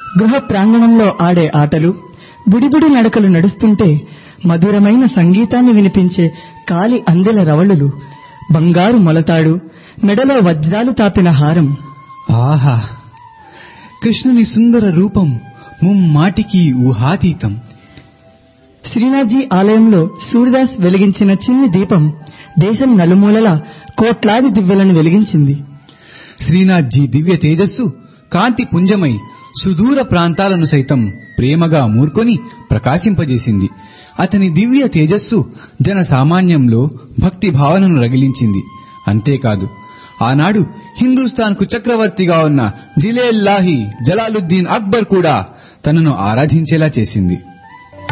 గృహ ప్రాంగణంలో ఆడే ఆటలు బుడిబుడి నడకలు నడుస్తుంటే మధురమైన సంగీతాన్ని వినిపించే కాలి అందెల రవళులు బంగారు మొలతాడు మెడలో వజ్రాలు తాపిన హారం ఆహా కృష్ణుని సుందర రూపం ముమ్మాటికి ఊహాతీతం శ్రీనాథ్జీ ఆలయంలో సూర్యదాస్ వెలిగించిన చిన్ని దీపం దేశం నలుమూలలా కోట్లాది దివ్యలను వెలిగించింది శ్రీనాథ్జీ దివ్య తేజస్సు కాంతి పుంజమై సుదూర ప్రాంతాలను సైతం ప్రేమగా మూర్కొని ప్రకాశింపజేసింది అతని దివ్య తేజస్సు జన సామాన్యంలో భక్తి భావనను రగిలించింది అంతేకాదు ఆనాడు హిందూస్థాన్కు చక్రవర్తిగా ఉన్న జిలేల్లాహి జలాలుద్దీన్ అక్బర్ కూడా తనను ఆరాధించేలా చేసింది